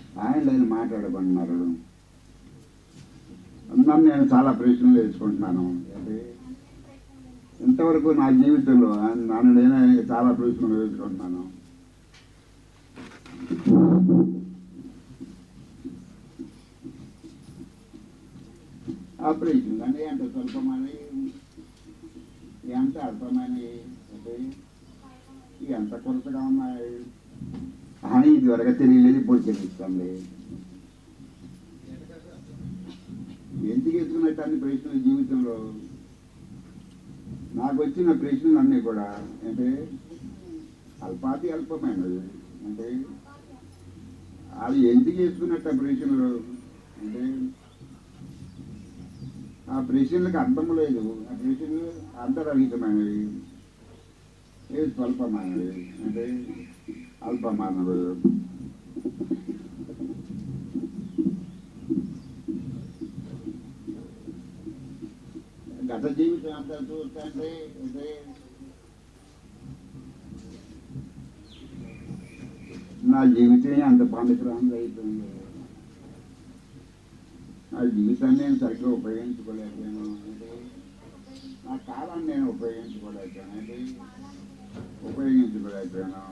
ఆయన లేని మాట్లాడుకుంటున్నారు నన్ను నేను చాలా ప్రశ్నలు వేసుకుంటున్నాను అంటే ఇంతవరకు నా జీవితంలో నన్ను నేనే చాలా ప్రశ్నలు వేసుకుంటున్నాను ఆపరేషన్ అంటే ఎంత స్వల్పమని ఎంత అల్పమని అంటే ఎంత కొరతగా ఉన్నాయి అని ఇదివరకు తెలియలేదు ఇప్పుడు తెలుస్తుంది ఎందుకు ఎత్తుకున్నట్టు అన్ని ప్రశ్నలు జీవితంలో నాకు వచ్చిన ప్రశ్నలు అన్నీ కూడా అంటే అల్పాతి అల్పమైనవి అంటే అది ఎందుకు వేసుకున్నట్టు ఆ ప్రశ్నలు అంటే ఆ ప్రశ్నలకు అర్థం లేదు ఆ ప్రశ్నలు అర్థరహితమైనవి ఏ స్వల్పమైనవి అంటే అల్పమానవులు గత జీవితం అంతా చూస్తుంటే అంటే నా జీవితమే అంత పనికిరాంది అయిపోయింది నా జీవితాన్ని నేను సరిగ్గా ఉపయోగించుకోలేకపోయాను అంటే నా కాలాన్ని నేను ఉపయోగించుకోలేకపోయాను అంటే ఉపయోగించుకోలేకపోయాను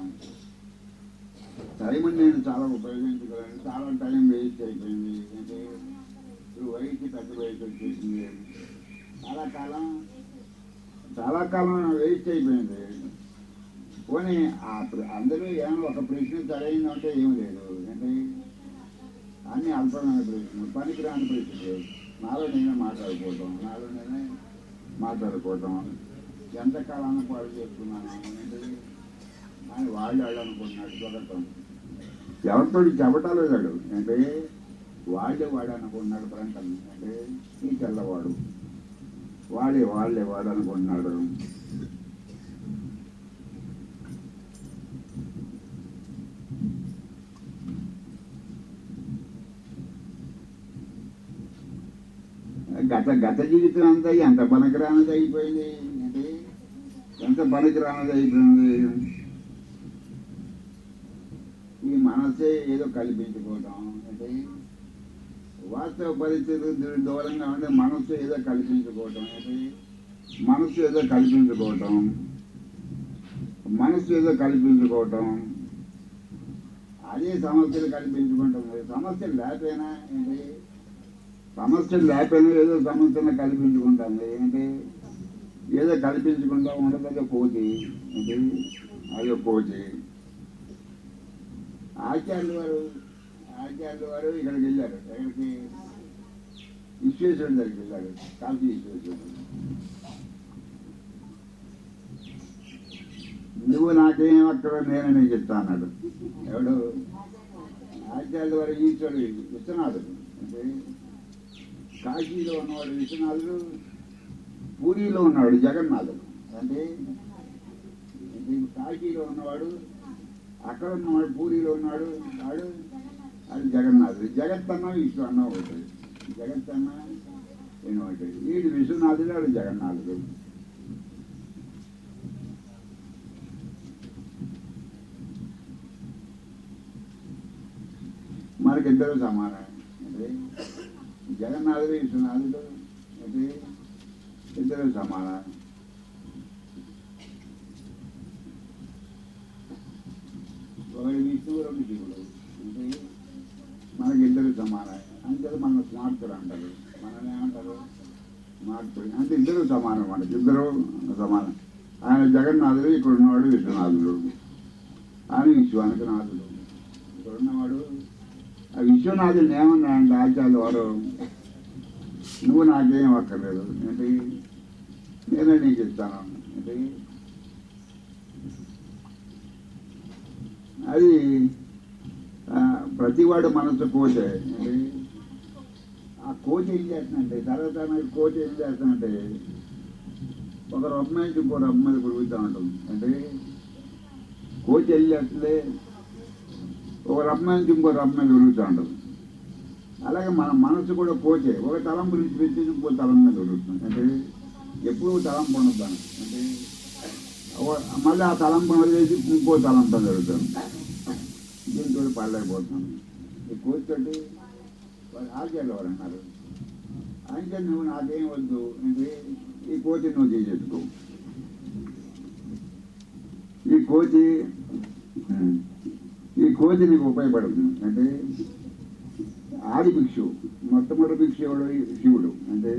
టైం నేను చాలా ఉపయోగించుకోలేను చాలా టైం వేస్ట్ అయిపోయింది అంటే ఇప్పుడు వయసు పెద్ద వయసు వచ్చేసింది చాలా కాలం చాలా కాలం వేస్ట్ అయిపోయింది పోనీ ఆ ప్ర- అందరూ ఏమో ఒక ప్రశ్న సరైంది అంటే ఏం లేదు అంటే అన్ని అల్పమైన ప్రశ్నలు పనికిరాని ప్రశ్నలు నాలో నేనే మాట్లాడుకోవటం నాలో నేనే మాట్లాడుకోవటం ఎంతకాలాన్ని పాడు చేసుకున్నాను అంటే అని వాళ్ళు వాళ్ళు అనుకుంటున్నాడు చూడటం ఎవరితో చెప్పటాలు లేడు అంటే వాళ్ళే వాడు అనుకుంటున్నాడు బ్రంటన్ అంటే ఈ తెల్లవాడు వాడే వాళ్ళే వాడు అనుకుంటున్నాడు గత గత జీవితం అంతా ఎంత పనికిరానిది అయిపోయింది అంటే ఎంత పనికిరానిది అయిపోయింది ఈ మనసే ఏదో కల్పించుకోవటం అంటే వాస్తవ పరిస్థితులు దూ- దూరంగా ఉండే మనస్సు ఏదో కల్పించుకోవటం అంటే మనస్సు ఏదో కల్పించుకోవటం మనస్సు ఏదో కల్పించుకోవటం అదే సమస్యలు కల్పించుకుంటాం సమస్యలు లేకపోయినా ఏంటి సమస్యలు లేకపోయినా ఏదో సమస్యను కల్పించుకుంటాం ఏంటి ఏదో కల్పించుకుంటాం ఉండదో కోతి ఏంటి అదో కోతి ఆచార్యులు వారు ఆచార్యులు వారు ఇక్కడికి వెళ్ళారు ఎక్కడికి విశ్వేశ్వరుడి దగ్గరికి వెళ్ళారు కాశీ విశ్వేశ్వరుడు నువ్వు నాకేం అక్కడ నేనని చెప్తా అన్నాడు ఎవడు ఆచార్యుల వారు ఈశ్వరుడు విశ్వనాథుడు అంటే కాశీలో ఉన్నవాడు విశ్వనాథుడు పూరిలో ఉన్నవాడు జగన్నాథుడు అంటే అంటే కాశీలో ఉన్నవాడు అక్కడ ఉన్నవాడు పూరిలో ఉన్నాడు వాడు అది జగన్నాథుడు జగత్ అన్న విశ్వ అన్న ఒకటి జగత్ అన్న నేను ఒకటి వీడు విశ్వనాథుడు వాడు జగన్నాథుడు మనకిద్దరు సమానం అంటే జగన్నాథుడు విశ్వనాథుడు అంటే ఇద్దరు సమానం ఒకటి విష్ణువు రెండు శివుడు అంటే మనకి ఇద్దరు సమానం అంటే మన స్మార్తుడు అంటారు మనల్ని ఏమంటారు స్మార్తుడు అంటే ఇద్దరు సమానం మనకి ఇద్దరు సమానం ఆయన జగన్నాథుడు ఇక్కడ ఉన్నవాడు విశ్వనాథుడు ఆయన విశ్వానికి నాథుడు ఇక్కడ ఉన్నవాడు ఆ విశ్వనాథుని ఏమన్నా అంటే ఆచార్యులు వారు నువ్వు నాకేం అక్కర్లేదు ఏంటి నేనే నీకు ఇస్తాను ఏంటి అది ఆ, ప్రతివాడు మనసు కోచే ఏంటి ఆ కోచ్ ఏం చేస్తుందంటే తర్వాత నాకు కోచ్ ఏం చేస్తానంటే ఒక రొమ్మ నుంచి ఇంకో రొమ్మ మీద కొడుకుతూ ఉంటుంది అంటే కోచ్ ఏం చేస్తుంది ఒక రమ్మ నుంచి ఇంకో రమ్మ మీద ఉరుగుతూ ఉంటుంది అలాగే మన మనసు కూడా పోతే ఒక తలంపు నుంచి పెట్టి ఇంకో తలం మీద ఉరుగుతుంది అంటే ఎప్పుడు తలంపు ఉండదు దానికి. అంటే ఒక- మళ్ళీ ఆ తలంపు వదిలేసి ఇంకో తలంపు జరుగుతుంది దీంతో పడలేకపోతున్నాను ఈ కోతితోటి వాళ్ళు ఆచార్యులు వారు అన్నారు అంటే నువ్వు నాకేం వద్దు అంటే ఈ కోతి నువ్వు చేసేసుకో ఈ కోతి ఉమ్, ఈ కోతి నీకు ఉపయోగపడుతుంది అంటే ఆది భిక్షు మొట్టమొదటి భిక్షు ఎవడు శివుడు అంటే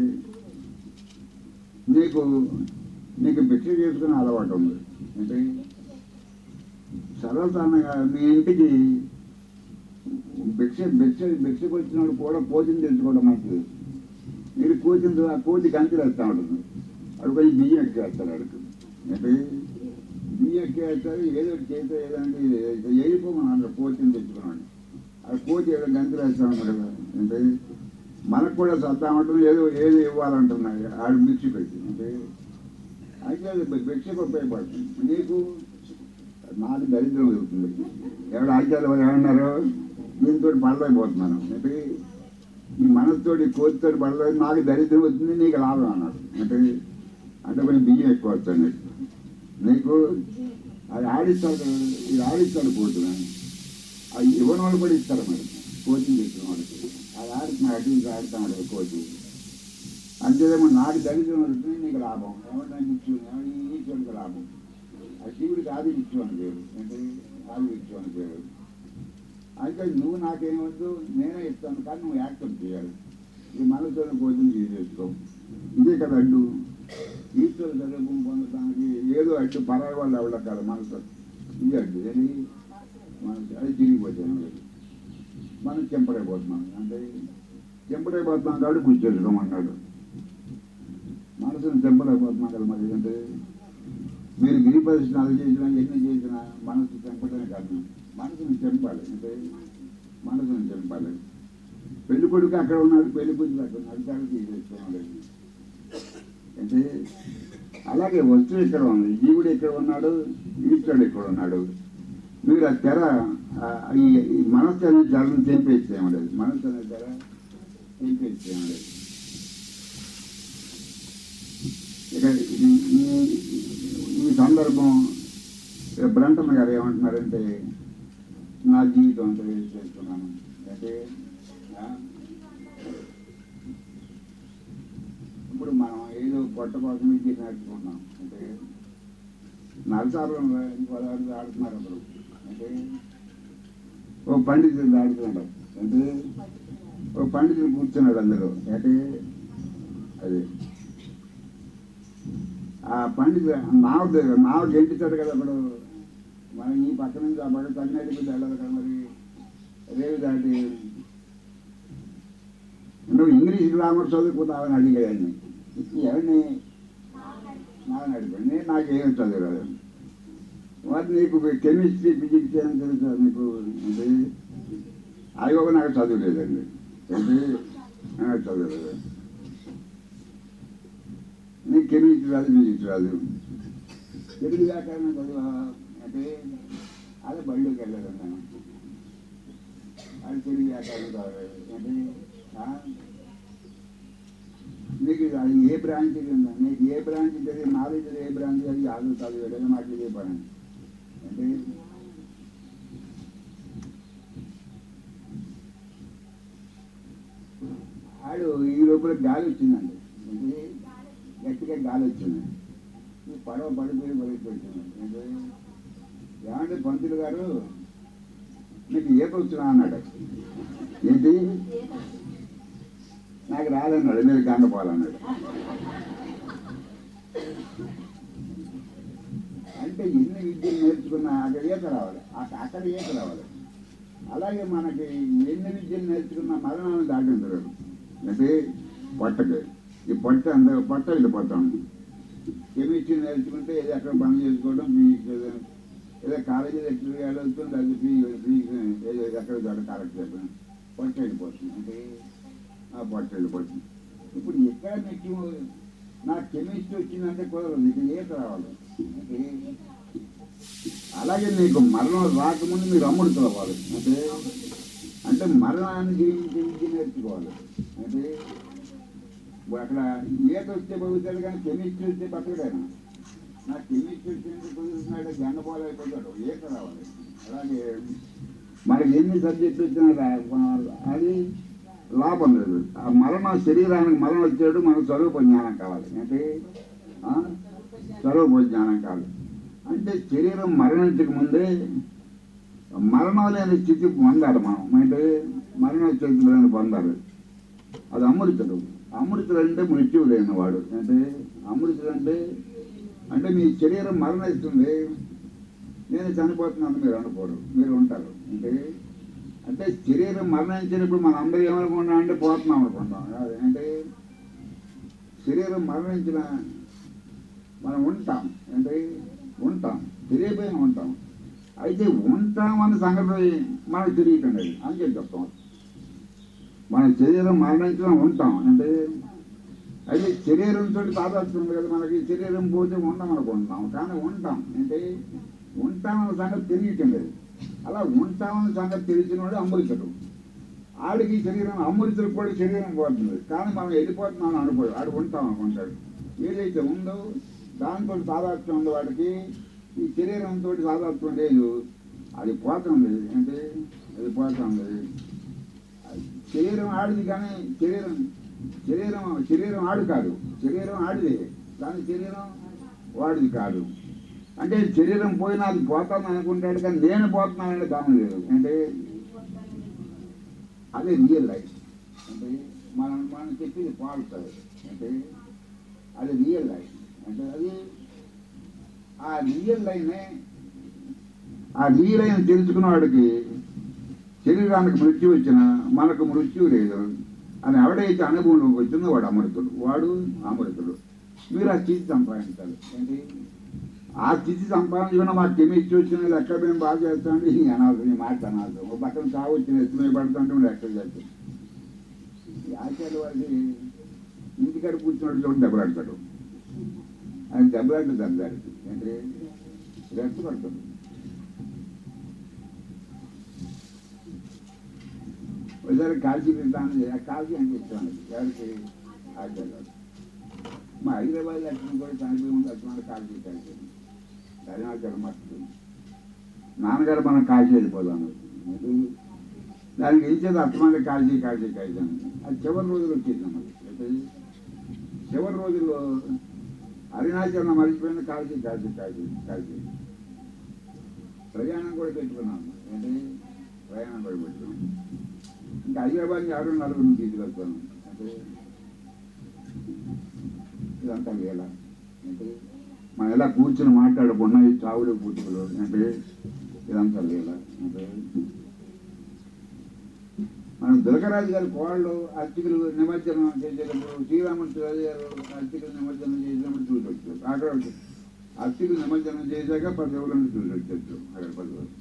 నీకు నీకు భిక్ష చేసుకునే అలవాటు ఉంది అంటే సర్వసాధారణంగా మీ ఇంటికి భిక్ష భిక్ష భిక్షకు వచ్చినప్పుడు కూడా కోతిని తెలుసుకోవడం మంచిది మీరు కోతిని ఆ కోతి గంతులు వేస్తూ ఉంటుంది అక్కడ పోయి బియ్యం ఎక్కేస్తాడు అడుగు అంటే బియ్యం ఎక్కేస్తారు ఏదో ఒకటి చేస్తే ఏదంటే వెళ్ళిపోమని అన్నారు కోతిని తెచ్చుకున్నాడు ఆ కోతి ఏదో గంతులు వేస్తా ఉన్నాడు కదా. అంటే మనకు కూడా సత్తా ఉంటుంది ఏదో ఏదో ఇవ్వాలంటున్నాడు ఆడు భిక్ష పెట్టి అంటే అయితే అది భిక్షకు ఉపయోగపడుతుంది నీకు నాకు దరిద్రం అవుతుంది ఎవడు ఆచార్య వారు ఏమన్నారు దీంతో పడలేకపోతున్నాను అంటే ఈ మనసుతోటి కోతితోటి పడలేదు నాకు దరిద్రం అవుతుంది నీకు లాభం అన్నాడు అంటే అంటే కొంచెం బియ్యం ఎక్కువ వస్తాను నీకు నీకు అది ఆడిస్తాడు ఇది ఆడిస్తాడు కోతుని అది ఇవ్వని వాళ్ళు కూడా ఇస్తారు మరి కోచింగ్ తెచ్చిన వాళ్ళకి అది ఆడుతున్నాడు అటు ఇటు ఆడుతున్నాడు కోచి అంతేదేమో నాకు దరిద్రం వస్తుంది నీకు లాభం ఏమంటే ఇచ్చు ఈశ్వరుడికి లాభం ఆ శివుడికి ఆది ఇచ్చు అని పేరు అంటే ఆది ఇచ్చు అని పేరు అయితే నువ్వు నాకేమొద్దు నేనే ఇస్తాను కానీ నువ్వు యాక్సెప్ట్ చేయాలి ఈ మనసుతో కోచింగ్ తీసేసుకో ఇదే కదా అడ్డు ఈశ్వరు చదువు పొందడానికి ఏదో అడ్డు పరాయి వాళ్ళు ఎవడ కాదు మనసు ఇది అడ్డు ఏది మనసు అది తిరిగిపోతాను మనం చెంపడైపోతున్నాం అంటే చెంపడైపోతున్నాం కాబట్టి కూర్చోసుకోమన్నాడు మనసును చెంపడైపోతున్నాం కదా మరి అంటే మీరు గిరి ప్రదర్శనాలు చేసినా ఎన్ని చేసినా మనసు చెంపడమే కాదు మనసును చెంపాలి అంటే మనసును చెంపాలి పెళ్లి కొడుకు అక్కడ ఉన్నాడు పెళ్లి కూతురు అక్కడ ఉన్నాడు దాన్ని తీసేసుకోవాలి అంటే అలాగే వస్తువు ఇక్కడ ఉంది జీవుడు ఇక్కడ ఉన్నాడు ఈశ్వరుడు ఇక్కడ ఉన్నాడు మీరు ఆ తెర ఆ, ఈ ఈ మనస్సు అనే తెరను తెంపేసేయమలేదు మనస్సు అనే తెర తెంపేసేయమలేదు ఇక ఈ- ఈ- ఈ సందర్భం ఇక బ్రంటన్ గారు ఏమంటున్నారంటే నా జీవితం అంతా వేస్ట్ చేస్తున్నాను అంటే ఆ, ఇప్పుడు మనం ఏదో పొట్ట కోసం ఇది నేర్చుకుంటున్నాం అంటే నరసాపురం పదార్థాలు ఆడుతున్నారు అప్పుడు అంటే ఓ పండితుడు ఆడుతున్నాడు అంటే ఓ పండితుడు కూర్చున్నాడు అందులో అంటే అది ఆ పండితుడు నావ దగ్గర నావ గెంటిస్తాడు కదా అప్పుడు మనం ఈ పక్క నుంచి ఆ పక్క తగ్గినట్టు వెళ్ళదు కదా మరి రేవు దాటి నువ్వు ఇంగ్లీష్ గ్రామర్ చదువుకుంటావని అడిగాయని ఎవరిని నాన్న అడిగాడు నేను నాకేం చదివాడు మరి నీకు కెమిస్ట్రీ ఫిజిక్స్ ఏం తెలుసా నీకు అంటే అవి కూడా నాకు చదువులేదండి అంటే నాకు చదవలేదు నీకు కెమిస్ట్రీ రాదు ఫిజిక్స్ రాదు తెలుగు వ్యాకరణం చదువా అంటే అదే బడిలోకి వెళ్ళలేదు నేను అది తెలుగు వ్యాకరణం చదవలేదు అంటే ఆ? నీకు అది ఏ బ్రాంచ్ ఉందా నీకు ఏ బ్రాంచ్ తెలియదు నాలెడ్జ్ ఏ బ్రాంచ్ అది ఆదు చదివాడు మాకు ఇదే పని అంటే ఆడు ఈ లోపల గాలి వచ్చిందండి అంటే గట్టిగా గాలి వచ్చింది ఈ పడవ పడిపోయి పడిపోయింది అంటే ఏమంటే పంతులు గారు మీకు ఈత వచ్చినా అన్నాడు ఏంటి నాకు రాదన్నాడు మీరు గంగపోవాలన్నాడు అంటే ఎన్ని విద్యలు నేర్చుకున్నా అక్కడ ఈత రావాలి అక్క- అక్కడ ఈత రావాలి అలాగే మనకి ఎన్ని విద్యలు నేర్చుకున్నా మరణాన్ని దాటించరు అంటే పొట్టకి ఈ పొట్ట అంత పొట్ట వెళ్ళిపోతాం కెమిస్ట్రీ నేర్చుకుంటే ఏదో అక్కడ పని చేసుకోవడం ఫిజిక్స్ ఏదో ఏదో కాలేజీ లెక్చర్ వెళ్తుంది అది ఫిజిక్స్ ఏదో ఎక్కడ చోట కరెక్ట్ చెప్పిన పొట్ట వెళ్ళిపోతుంది అంటే ఆ పొట్ట వెళ్ళిపోతుంది ఇప్పుడు ఎక్కడ మీకు నాకు కెమిస్ట్రీ వచ్చిందంటే కుదరదు నీకు ఈత రావాలి అంటే అలాగే నీకు మరణం రాకముందు మీరు అమ్ముడు కావాలి అంటే అంటే మరణాన్ని జీవించి విద్య నేర్చుకోవాలి అంటే ఇప్పుడు అక్కడ ఈత వస్తే బతుకుతాడు కానీ కెమిస్ట్రీ వస్తే బతకడాను నాకు కెమిస్ట్రీ వచ్చింది కుదురుతున్నాడు గండపోలు అయిపోతాడు ఈత రావాలి అలాగే మనకి ఎన్ని సబ్జెక్టులు వచ్చినా రా- అది లాభం లేదు ఆ మరణం శరీరానికి మరణం వచ్చాడు మనకు స్వరూప జ్ఞానం కావాలి అంటే ఆ? స్వరూప జ్ఞానం కావాలి అంటే శరీరం మరణించక ముందే మరణం లేని స్థితి పొందాలి మనం అంటే మరణ స్థితిలోని పొందాలి అది అమృతుడు అమృతుడు అంటే మృత్యువు లేనివాడు అంటే అమృతుడు అంటే అంటే మీ శరీరం మరణిస్తుంది నేను చనిపోతున్నాను మీరు అనుకోరు మీరు ఉంటారు అంటే అంటే శరీరం మరణించినప్పుడు మనం అందరూ ఏమనుకుంటాం అంటే పోతున్నాం అనుకుంటాం కాదు. అంటే శరీరం మరణించిన మనం ఉంటాం అంటే ఉంటాం తెలియపోయిన ఉంటాం అయితే ఉంటామన్న సంగతి మనకు తెలియటండి అని చెప్పి చెప్తాం మన శరీరం మరణించడం ఉంటాం అంటే అయితే శరీరంతో తాదాత్మ్యం ఉంది కదా మనకి శరీరం పోతే ఉండం అనుకుంటున్నాం కానీ ఉంటాం అంటే ఉంటామన్న సంగతి తెలియటం లేదు అలా ఉంటామన్న సంగతి తెలిసిన వాడు అమృతుడు ఆడికి శరీరం అమృతులకు కూడా శరీరం పోతుంది కానీ మనం వెళ్ళిపోతున్నాం అనుకోడు ఆడు ఉంటాం అనుకుంటాడు ఏదైతే ఉందో దాంతో తాదాత్మ్యం ఉంది వాడికి ఈ శరీరంతో తాదాత్మ్యం లేదు అది పోతుంది అంటే అది పోతుంది శరీరం ఆడిది కానీ శరీరం శరీరం శరీరం ఆడు కాదు శరీరం ఆడిదే కానీ శరీరం వాడిది కాదు అంటే శరీరం పోయినా అది పోతాను అనుకుంటాడు కానీ నేను పోతున్నానంటే దాని లేదు అంటే అదే రియల్ లైఫ్ అంటే మనం మనం చెప్పింది పాడుతుంది అంటే అది రియల్ లైఫ్ అంటే అది ఆ రియల్ లైనే ఆ రియల్ లైన్ తెలుసుకున్న వాడికి శరీరానికి మృత్యు వచ్చినా మనకు మృత్యు లేదు అని ఎవడైతే అనుభవంలోకి వచ్చిందో వాడు అమృతుడు వాడు అమృతుడు మీరు ఆ స్థితి సంపాదించాలి ఏంటి ఆ స్థితి సంపాదించుకున్న మా కెమిస్ట్రీ వచ్చిన లెక్క మేము బాగా చేస్తామంటే ఈ అనాథం ఈ మాట అనాథం ఒక పక్కన చావు వచ్చిన ఎత్తుమే పడుతుంటే మేము లెక్క చేస్తాం ఈ ఆచార్య వారికి ఇంటికాడ కూర్చున్నట్టు చోటు దెబ్బలాడతాడు ఆయన దెబ్బలాడితే దెబ్బలాడుతుంది అంటే రెస్ట్ పడుతుంది ఒకసారి కాల్చి తింటాను ఆ కాల్చి అంటే ఇస్తాను ఎవరికి ఆచార్య మా హైదరాబాద్ లక్ష్మణ్ కూడా చనిపోయి ఉంది లక్ష్మణ్ కాల్చి కలిసి అరుణాచలం మర్చిపోయింది నాన్నగారు మనం కాల్చి వెళ్ళిపోదాం ఎందుకు? దానికి ఏం చేత అర్థమైన కాల్చి కాల్చి కాల్చి అది చివరి రోజులు వచ్చేది మనకి అయితే చివరి రోజుల్లో అరుణాచలం మర్చిపోయిన కాల్చి కాల్చి కాల్చి కాల్చి ప్రయాణం కూడా పెట్టుకున్నాం ఏంటి ప్రయాణం కూడా పెట్టుకున్నాం ఇంకా హైదరాబాద్ ఆరు నలుగురిని తీసుకెళ్తాను అంటే ఇదంతా ఎలా అంటే మనం ఎలా కూర్చొని మాట్లాడకుండా ఈ చావులు పుట్టుకలు అంటే ఇదంతా లేలా అంటే మనం దుర్గరాజు గారి కోళ్ళు అర్చకులు నిమజ్జనం చేసేటప్పుడు శ్రీరాముడు గారు అర్చకులు నిమజ్జనం చేసినప్పుడు చూసి వచ్చారు అక్కడ అర్చకులు నిమజ్జనం చేశాక పది రోజులను చూసి వచ్చారు అక్కడ పది రోజులు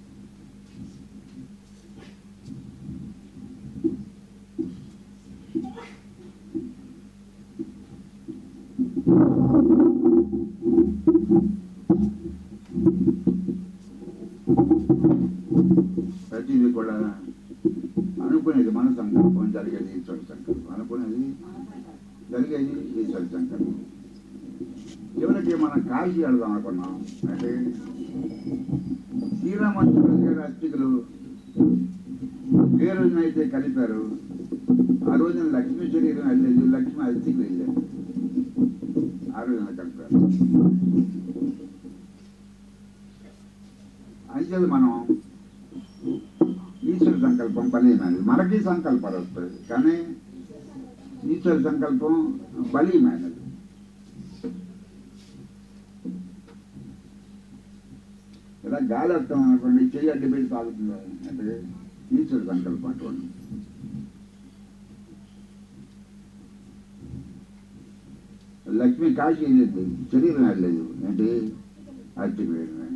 ప్రతిదీ కూడా అనుకునేది మన సంకల్పం జరిగేది ఈశ్వర సంకల్పం అనుకునేది జరిగేది ఈశ్వర సంకల్పం చివరికి మనం కాల్చి వెళదాం అనుకున్నాం అంటే శ్రీరామచంద్ర గారి అస్థికులు ఏ రోజునైతే కలిపారు ఆ రోజున లక్ష్మీ శరీరం వెళ్ళలేదు లక్ష్మీ అస్థికులు వెళ్ళారు ఆ రోజున కలిపారు అయితే మనం ఈశ్వర సంకల్పం బలీయమైనది మనకి సంకల్పాలు వస్తుంది కానీ ఈశ్వర సంకల్పం బలీయమైనది ఇలా గాలి వస్తాం అనుకోండి చెయ్యి అడ్డు పెట్టి తాగుతుంది అంటే ఈశ్వర సంకల్పం అటువంటి లక్ష్మి కాశీ వెళ్ళేది శరీరం వెళ్ళలేదు అంటే అర్చకు వెళ్ళిన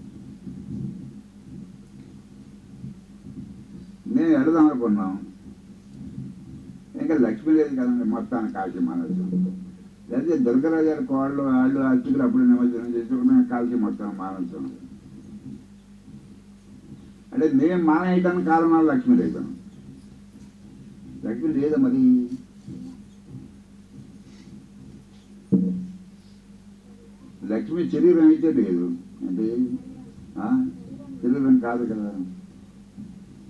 నేను వెళదాం అనుకున్నాం ఇంకా లక్ష్మీ లేదు కదండి మొత్తాన్ని కాల్చి మానేసాం లేకపోతే దుర్గరాజు గారి కోళ్ళు వాళ్ళు అర్చకులు అప్పుడు నిమజ్జనం చేసుకుని కాల్చి మొత్తం మానేసాం అంటే మేము మానేయటానికి కారణాలు లక్ష్మీ లేదు లక్ష్మీ లేదా మరి లక్ష్మి శరీరం అయితే లేదు అంటే ఆ? శరీరం కాదు కదా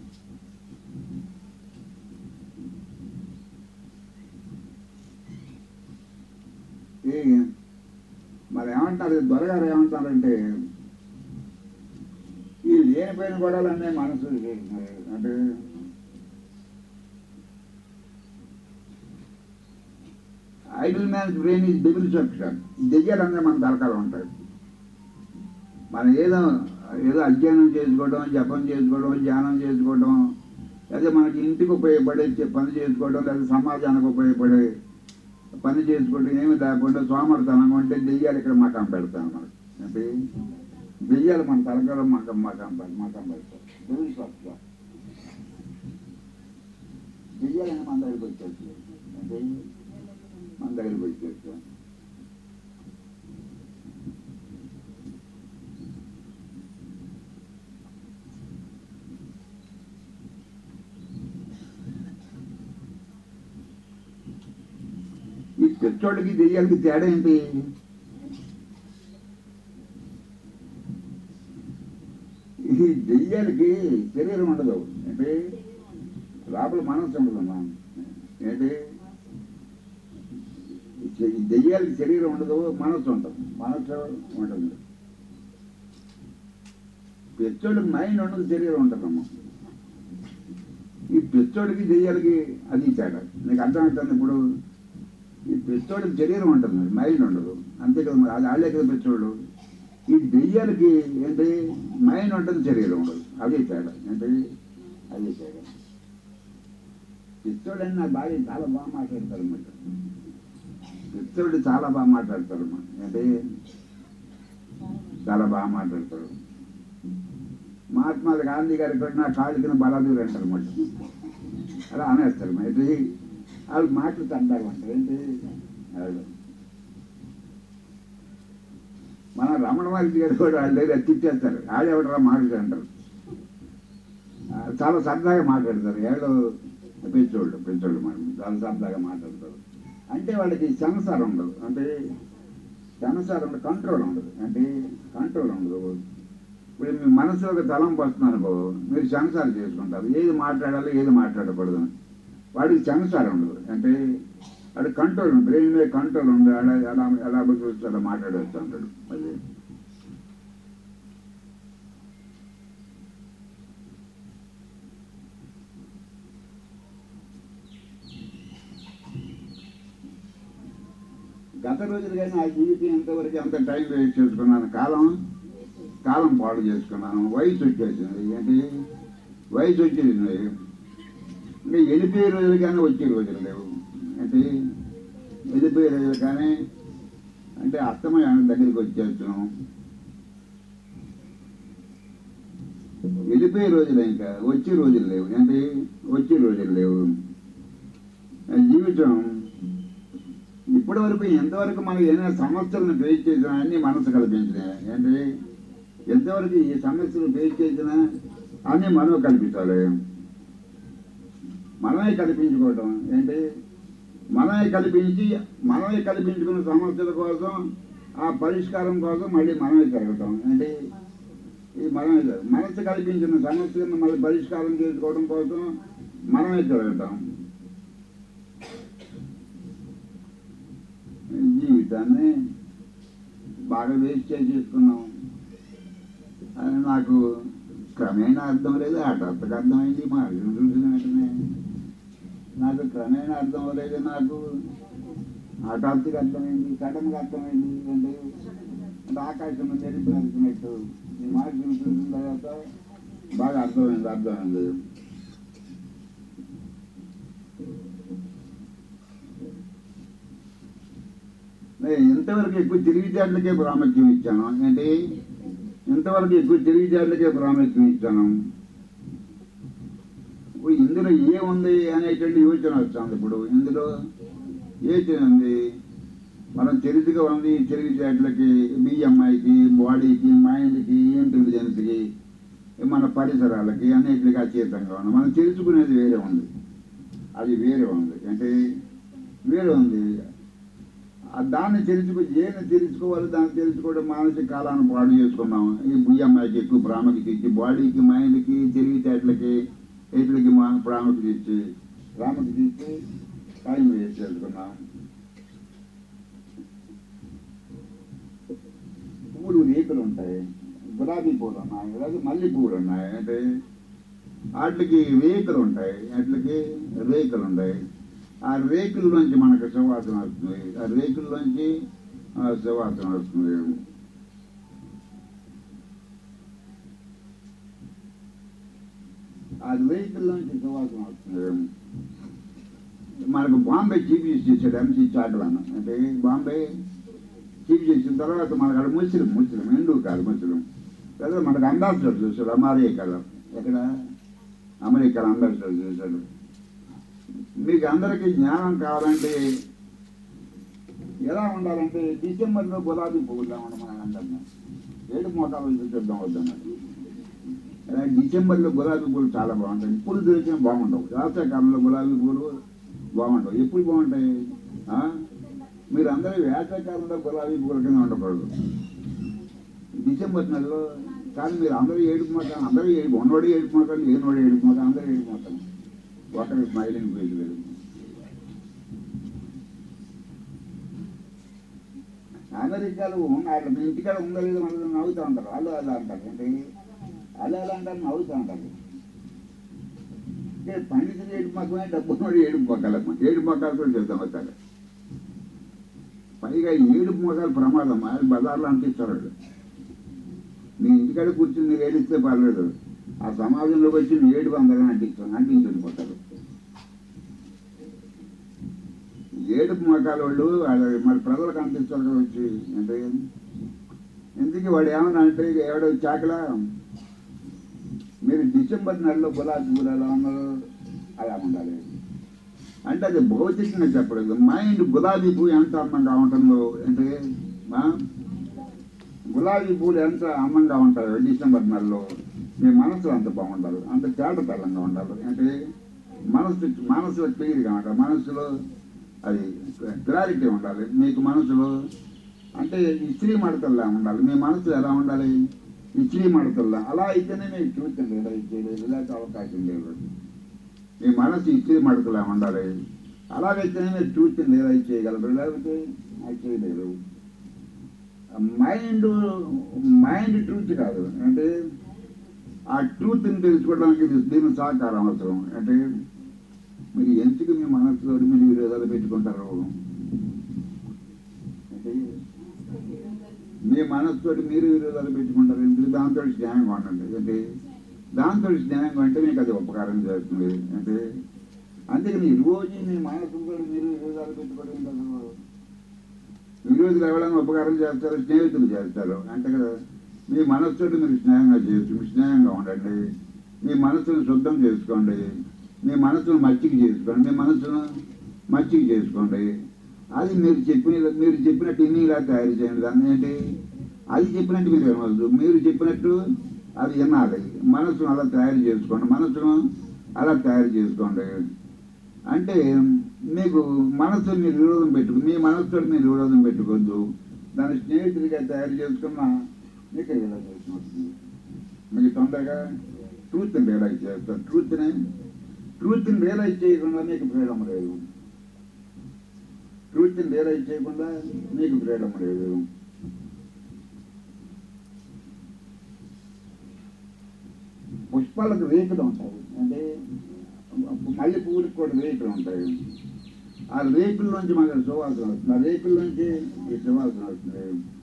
మరి ఏమంటారు దొరగారు ఏమంటారంటే ఈ లేనిపోయిన గొడవలన్నీ మనసు చేసినాయి. అంటే idle man's brain is devil section దెయ్యాలన్నీ మన తలకాలు ఉంటాయి మనం ఏదో ఏదో అధ్యయనం చేసుకోవడం జపం చేసుకోవడం ధ్యానం చేసుకోవడం లేదా మనకి ఇంటికి ఉపయోగపడే చే- పని చేసుకోవడం లేదా సమాజానికి ఉపయోగపడే పని చేసుకోవడం ఏమి లేకుండా సోమర్థనంగా ఉంటే దెయ్యాలు ఇక్కడ మకం పెడతాను మనకి అంటే దెయ్యాలు మన తలకాల మకం మకం పె- మకం పెడతాం డెబిల్ సెక్షన్ దెయ్యాలని మన దగ్గరికి వచ్చేస్తాయి అంటే మన దగ్గరికి వచ్చేస్తాం ఈ పెచ్చోళ్ళకి దెయ్యాలకి తేడా ఏంటి ఈ దెయ్యాలకి శరీరం ఉండదు అంటే లోపల మనసు ఉండదమ్మా ఏంటి ఈ దెయ్యాలకి శరీరం ఉండదు మనసు ఉంటుంది మనసు ఉంటుంది పెచ్చోళ్ళకి మైండ్ ఉండదు శరీరం ఉంటుందమ్మా ఈ పెచ్చోడికి దెయ్యాలకి అది తేడా నీకు అర్థమవుతుంది ఇప్పుడు ఈ పెచ్చోడికి శరీరం ఉంటుంది మైండ్ ఉండదు అంతే కదా మరి అది వాళ్ళే కదా పెచ్చోళ్ళు ఈ దెయ్యాలకి ఏంటి మైండ్ ఉంటుంది శరీరం ఉండదు అదే తేడా ఏంటి అదే తేడా పిచ్చోడని నా భార్య చాలా బాగా మాట్లాడతారు అన్నమాట పిచ్చోడు చాలా బాగా మాట్లాడతారు అన్నమాట అంటే చాలా బాగా మాట్లాడతారు మహాత్మా గాంధీ గారి పెట్టిన కాళ్ళు కింద బలాదూరు అంటారు అన్నమాట అలా అనేస్తారు మరి వాళ్ళు మాటలు తంటారు అంటారు ఏంటి వాళ్ళు. మన రమణ మహర్షి గారు కూడా వాళ్ళ దగ్గర తిట్టేస్తారు ఆడెవడరా మాటలు అంటారు ఆ, చాలా సరదాగా మాట్లాడతారు ఏళ్ళు పెంచోళ్ళు పెంచోళ్ళు మనం చాలా సరదాగా మాట్లాడతారు అంటే వాళ్ళకి సెన్సార్ ఉండదు అంటే సెన్సార్ ఉండదు కంట్రోల్ ఉండదు అంటే కంట్రోల్ ఉండదు ఇప్పుడు మీ మనసులో ఒక తలంపు వస్తుంది అనుకో మీరు సెన్సార్ చేసుకుంటారు ఏది మాట్లాడాలి ఏది మాట్లాడకూడదు అని. వాడికి సెన్సార్ ఉండదు అంటే వాడి కంట్రోల్ ఉంది బ్రెయిన్ మీద కంట్రోల్ ఉంది అలా ఎలా ఎలా చూస్తే అలా మాట్లాడవచ్చు అంటాడు అది గత రోజులుగా నా జీవితం ఎంతవరకు ఎంత టైం వేస్ట్ చేసుకున్నాను కాలం కాలం పాడు చేసుకున్నాను వయసు వచ్చేసింది ఏంటి వయసు వచ్చేసింది ఇంకా వెళ్ళిపోయే రోజులు కానీ వచ్చే రోజులు లేవు అంటే వెళ్ళిపోయే రోజులు కానీ అంటే అస్తమయం దగ్గరికి వచ్చేస్తున్నాం వెళ్ళిపోయే రోజులు ఇంకా వచ్చే రోజులు లేవు అంటే వచ్చే రోజులు లేవు జీవితం ఇప్పటి వరకు ఎంతవరకు మనం ఏదైనా సమస్యలను ఫేస్ చేసినా అన్ని మనసు కల్పించినాయి ఏంటి ఎంతవరకు ఈ సమస్యలు ఫేస్ చేసినా అన్ని మనం కల్పించాలి మనమే కల్పించుకోవటం ఏంటి మనమే కల్పించి మనమే కల్పించుకున్న సమస్యల కోసం ఆ పరిష్కారం కోసం మళ్ళీ మనమే తిరగటం ఏంటి ఇది మనమే తిరగ- మనసు కల్పించిన సమస్యలను మళ్ళీ పరిష్కారం చేసుకోవడం కోసం మనమే తిరగటం జీవితాన్ని బాగా వేస్ట్ చేసేసుకున్నాం అని నాకు క్రమేణా అర్థం లేదు హఠాత్తుగా అర్థమైంది మా అర్జున్ చూసిన వెంటనే నాకు క్రమేణా అర్థం అవ్వలేదు నాకు హఠాత్తుగా అర్థమైంది సడన్గా అర్థమైంది ఏంటి అంటే ఆకాశం మెరుపు నడిచినట్టు ఈ మార్గం చూసిన తర్వాత బాగా అర్థమైంది అర్థమైంది నేను ఇంతవరకు ఎక్కువ తెలివితేటలకే ప్రాముఖ్యం ఇచ్చాను ఏంటి ఇంతవరకు ఎక్కువ తెలివితేటలకే ప్రాముఖ్యం ఇచ్చాను ఇప్పుడు ఇందులో ఏముంది అనేటువంటి యోచన వస్తుంది ఇప్పుడు ఇందులో యోచన ఉంది మనం తెలివిగా ఉంది తెలివితేటలకి బిఎంఐకి బాడీకి మైండ్కి ఇంటెలిజెన్స్కి మన పరిసరాలకి అన్నిటికి అచేతంగా ఉంది మనం తెలుసుకునేది వేరే ఉంది అది వేరే ఉంది అంటే వేరే ఉంది ఆ దాన్ని తెలుసుకో ఏమి తెలుసుకోవాలి దాన్ని తెలుసుకోవడం మానసిక కాలాన్ని పాడు చేసుకున్నాం ఈ బియ్యమ్మాయికి ఎక్కువ ప్రాముఖ్యత ఇచ్చి బాడీకి మైండ్కి తెలివితేటలకి వీటికి మా ప్రాముఖ్యత ఇచ్చి ప్రాముఖ్యత ఇచ్చి టైం వేస్ట్ చేసుకున్నాం పూలు రేకులు ఉంటాయి గులాబీ పూలు ఉన్నాయి లేదా మల్లె పూలు ఉన్నాయి అంటే వాటికి రేకులు ఉంటాయి వాటికి రేకులు ఉంటాయి ఆ రేకుల్లోంచి మనకు సువాసన వస్తుంది ఆ రేకుల్లోంచి ఆ సువాసన వస్తుంది ఆ రేకుల్లోంచి సువాసన వస్తుంది మనకు బాంబే చీఫ్ చేసి చేశాడు ఎంసీ చాటలను అంటే బాంబే చీఫ్ చేసిన తర్వాత మనకు అక్కడ ముస్లిం ముస్లిం హిందూ కాదు ముస్లిం లేదా మనకు అంబాసిడర్ చూశాడు అమెరికాలో ఎక్కడ అమెరికాలో అంబాసిడర్ చూశాడు మీకు అందరికీ జ్ఞానం కావాలంటే ఎలా ఉండాలంటే డిసెంబర్లో గులాబీ పువ్వులా ఉండమని అంటున్నాం ఏడు మోటార్లు చూద్దాం వద్దన్నారు అలా డిసెంబర్లో గులాబీ పూలు చాలా బాగుంటాయి ఇప్పుడు దొరికిన బాగుండవు వేసవికాలంలో గులాబీ పూలు బాగుండవు ఎప్పుడు బాగుంటాయి ఆ? మీరు అందరూ వేసవికాలంలో గులాబీ పూల కింద ఉండకూడదు డిసెంబర్ నెలలో కానీ మీరు అందరూ ఏడుపు మాత్రం అందరూ ఏడుపు ఉన్నవాడు ఏడుపు మాత్రం లేనివాడు ఏడుపు మాత్రం అందరూ ఏడుపు మాత్రం ఒకరి స్మైలింగ్ ఫేస్ లేదు అమెరికాలో ఉన్న వాళ్ళ మీ ఇంటికాడ ఉందో లేదో మనల్ని నవ్వుతూ ఉంటారు వాళ్ళు అలా అంటారు అంటే వాళ్ళు ఎలా అంటారు నవ్వుతూ ఉంటారు అంటే పండితులు ఏడు మొక్కమే డబ్బు ఉన్నవాడు ఏడు మొక్కలమ్మ ఏడు మొక్కలతో చేద్దాం వస్తారు పైగా ఏడు మొక్కలు ప్రమాదం అది బజార్లో అంటిస్తారు వాళ్ళు మీ ఇంటికాడ కూర్చుని మీరు ఏడిస్తే పర్లేదు ఆ సమాజంలోకి వచ్చి మీ ఏడు అందరం అంటించాం అంటించండి మొక్కలు ఏడుపు మొక్కలు వాళ్ళు వాళ్ళ మరి ప్రజలకు అంటిస్తారు కదా వచ్చి అంటే ఎందుకు వాడు ఏమన్నా అంటే ఎవడో చాకలా మీరు డిసెంబర్ నెలలో గులాబీ పూలు ఎలా ఉన్నారు అలా ఉండాలి అంటే అది భౌతికంగా చెప్పలేదు మైండ్ గులాబీ పువ్వు ఎంత అందంగా ఉంటుందో అంటే ఆ? గులాబీ పూలు ఎంత అందంగా ఉంటాయో డిసెంబర్ నెలలో మీ మనసు అంత బాగుండాలి అంత తేటతెల్లంగా ఉండాలి అంటే మనసు మనసులో క్లియర్గా ఉండాలి మనసులో అది క్లారిటీ ఉండాలి మీకు మనసులో అంటే ఇస్త్రీ మడతల్లా ఉండాలి మీ మనసు ఎలా ఉండాలి ఇస్త్రీ మడతల్లా అలా అయితేనే మీకు ట్రూత్ లేదా ఇచ్చేయలేదు లేకపోతే అవకాశం లేదు మీ మనసు ఇస్త్రీ మడతలా ఉండాలి అలాగైతేనే మీరు ట్రూత్ లేదా చేయగలరు లేకపోతే అది చేయలేరు మైండ్ మైండ్ ట్రూత్ కాదు అంటే ఆ ట్రూత్ని తెలుసుకోవడానికి ఇది దీని సహకారం అవసరం అంటే మీరు ఎందుకు మీ మనసులో మీరు విరోధాలు పెట్టుకుంటారు అంటే మీ మనసుతో మీరు విరోధాలు పెట్టుకుంటారు ఎందుకు దాంతో స్నేహంగా ఉండండి అంటే దాంతో స్నేహంగా అంటే మీకు అది ఉపకారం చేస్తుంది అంటే అందుకని రోజు మీ మనసుతో మీరు విరోధాలు పెట్టుకోవడం ఏంటి అసలు విరోధులు ఎవరైనా ఉపకారం చేస్తారు స్నేహితులు చేస్తారు అంటే కదా మీ మనస్సుతో మీరు స్నేహంగా చేయొచ్చు మీ స్నేహంగా ఉండండి మీ మనసును శుద్ధం చేసుకోండి మీ మనసును మచ్చిక చేసుకోండి మీ మనసును మచ్చిక చేసుకోండి అది మీరు చెప్పిన మీరు చెప్పినట్టు ఇన్ని ఇలా తయారు చేయండి దాన్ని ఏంటి అది చెప్పినట్టు మీరు వినవద్దు మీరు చెప్పినట్టు అది వినాలి మనసును అలా తయారు చేసుకోండి మనసును అలా తయారు చేసుకోండి అంటే మీకు మనసు మీరు విరోధం పెట్టుకు మీ మనసుతో మీరు విరోధం పెట్టుకోవద్దు దాన్ని స్నేహితుడిగా తయారు చేసుకున్న మీకు రియలైజ్ అవుతుంది మీకు తొందరగా ట్రూత్ని రియలైజ్ చేస్తారు ట్రూత్ని ట్రూత్ని రియలైజ్ చేయకుండా మీకు ఫ్రీడమ్ లేదు ట్రూత్ని రియలైజ్ చేయకుండా మీకు ఫ్రీడమ్ లేదు పుష్పాలకు రేకులు ఉంటాయి అంటే మల్లె పువ్వులకు కూడా రేకులు ఉంటాయి ఆ రేకుల్లోంచి మనకు సువాసన వస్తుంది ఆ రేకుల్లోంచి ఈ సువాసన వస్తుంది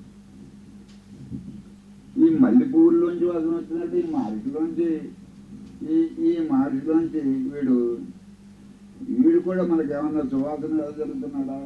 ఈ మల్లె పువ్వుల్లోంచి వాసన వచ్చినట్టు ఈ మారిలోంచి ఈ ఈ మారిలోంచి వీడు వీడు కూడా మనకి ఏమన్నా సువాసన జరుగుతున్నాడా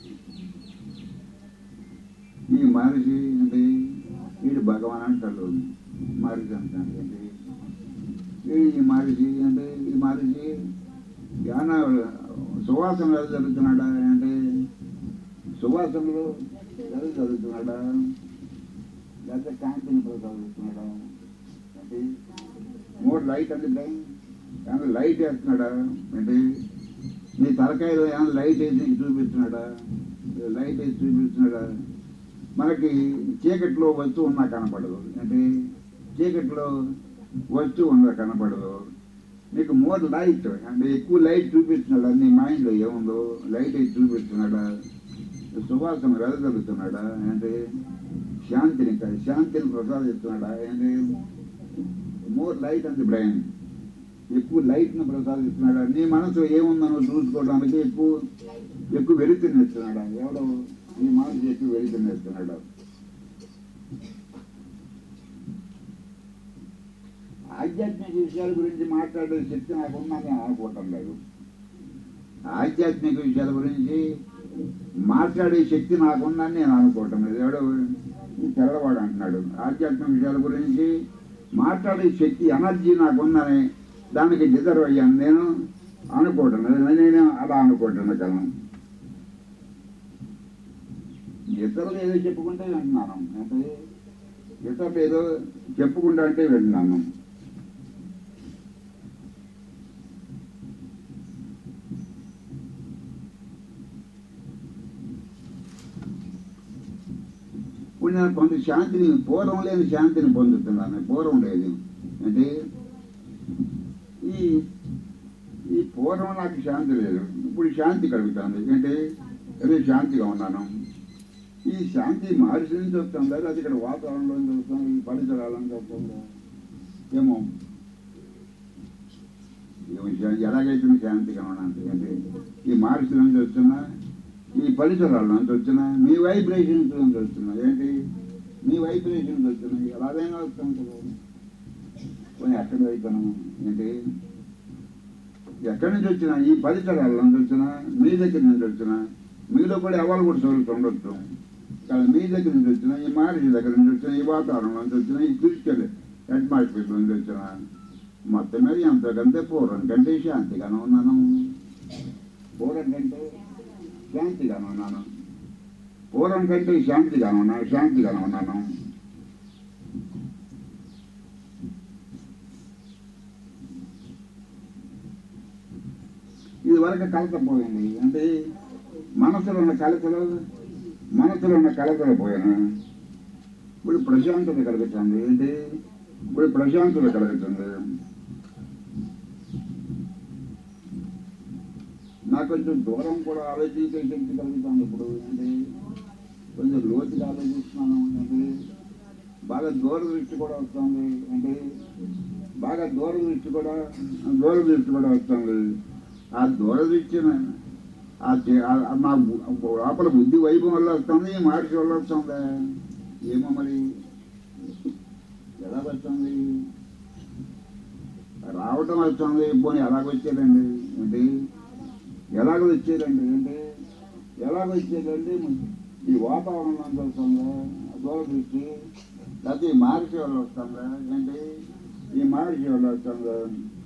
ఈ మనిషి అంటే వీడు భగవాన్ అంటాడు మనిషి అంటాడు ఏంటి ఈ మనిషి అంటే ఈ మనిషి ఏమన్నా సువాసన ఎలా జరుగుతున్నాడా అంటే సువాసనలు ఎలా జరుగుతున్నాడా లేకపోతే కాంతిని చదువుతున్నాడా అంటే మూడు లైట్ అంటే ఏమన్నా లైట్ వేస్తున్నాడా అంటే నీ తలకాయలో ఏమైనా లైట్ వేసి నీకు చూపిస్తున్నాడా లైట్ వేసి చూపిస్తున్నాడా మనకి చీకట్లో వస్తువు ఉన్నా కనపడదు అంటే చీకట్లో వస్తువు ఉన్నా కనపడదు నీకు మోర్ లైట్ అంటే ఎక్కువ లైట్ చూపిస్తున్నాడా నీ మైండ్లో ఏముందో లైట్ వేసి చూపిస్తున్నాడా సువాసన వెదజల్లుతున్నాడా ఏంటి శాంతిని క- శాంతిని ప్రసాదిస్తున్నాడా ఏంటి మోర్ లైట్ అండ్ బ్రెయిన్ ఎక్కువ లైట్ను ప్రసాదిస్తున్నాడా నీ మనసు ఏముందనో చూసుకోవడానికి ఎక్కువ ఎక్కువ వెలుతుని ఇస్తున్నాడా ఎవడో నీ మనసు ఎక్కువ వెలుతుని ఇస్తున్నాడా ఆధ్యాత్మిక విషయాల గురించి మాట్లాడే శక్తి నాకు ఉందని అనుకోవటం లేదు ఆధ్యాత్మిక విషయాల గురించి మాట్లాడే శక్తి నాకుందని నేను అనుకోవటం లేదు ఎవడో ఈ తెల్లవాడు అంటున్నాడు ఆధ్యాత్మిక విషయాల గురించి మాట్లాడే శక్తి ఎనర్జీ నాకుందని దానికి డిజర్వ్ అయ్యాను నేను అనుకోవటం లేదు నేను అలా అనుకోవటం కదా ఇతరులు ఏదో చెప్పుకుంటే వింటున్నాను అంటే ఇతరులు ఏదో చెప్పుకుంటా అంటే వింటున్నాను ఇప్పుడు నేను కొంత శాంతిని పూర్వం లేని శాంతిని పొందుతున్నాను పూర్వం లేదు అంటే ఈ ఈ పూర్వం నాకు శాంతి లేదు ఇప్పుడు శాంతి కలుగుతుంది అంటే అదే శాంతిగా ఉన్నాను ఈ శాంతి మహర్షి నుంచి వస్తుందా అది ఇక్కడ వాతావరణంలో నుంచి వస్తుంది ఈ పరిసరాల నుంచి వస్తుందా ఏమో ఏమో శా- ఎలాగైతే నువ్వు శాంతిగా ఉన్నాను అంటే ఈ మహర్షి నుంచి వస్తున్నా ఈ పరిసరాల నుంచి వచ్చినా మీ వైబ్రేషన్స్ నుంచి వస్తున్నా ఏంటి మీ వైబ్రేషన్స్ వస్తున్నాయి ఎలాగైనా వస్తాం కదా పోనీ ఎక్కడ వైపునా ఏంటి ఎక్కడి నుంచి వచ్చినా ఈ పరిసరాల నుంచి వచ్చినా మీ దగ్గర నుంచి వచ్చినా మీలో కూడా ఎవరు కూడా చదువుతూ ఉండొచ్చు కానీ మీ దగ్గర నుంచి వచ్చినా ఈ మహర్షి దగ్గర నుంచి వచ్చినా ఈ వాతావరణం నుంచి వచ్చినా ఈ ఫిజికల్ అట్మాస్ఫియర్ నుంచి వచ్చినా మొత్తం మీద ఎంతకంటే పూర్వం కంటే శాంతిగానే ఉన్నాను పూర్వం కంటే శాంతిగానే ఉన్నాను పూర్వం కంటే శాంతిగానే ఉన్నాను శాంతిగానే ఉన్నాను ఇది వరకు కలత పోయింది అంటే మనసులో ఉన్న కలతలు మనసులో ఉన్న కలతలు పోయాను ఇప్పుడు ప్రశాంతత కలుగుతుంది ఏంటి ఇప్పుడు ప్రశాంతత కలుగుతుంది నాకు కొంచెం దూరం కూడా ఆలోచించే శక్తి కలుగుతుంది ఇప్పుడు అంటే కొంచెం లోతుగా ఆలోచిస్తున్నాను అంటే బాగా దూరదృష్టి కూడా వస్తుంది అంటే బాగా దూరదృష్టి కూడా దూరదృష్టి కూడా వస్తుంది ఆ దూరదృష్టి ఆ చే- ఆ- ఆ మా బు- లోపల బుద్ధి వైభవం వల్ల వస్తుంది మహర్షి వల్ల వస్తుంది ఏమో మరి ఎలా వస్తుంది రావటం వస్తుంది పోనీ ఎలాగ వచ్చేదండి ఏంటి ఎలాగ వచ్చేదండి ఏంటి ఎలాగ వచ్చేదండి ఈ వాతావరణం నుంచి వస్తుందా దూరదృష్టి లేకపోతే ఈ మహర్షి వల్ల వస్తుందా ఏంటి ఈ మహర్షి వల్ల వస్తుందా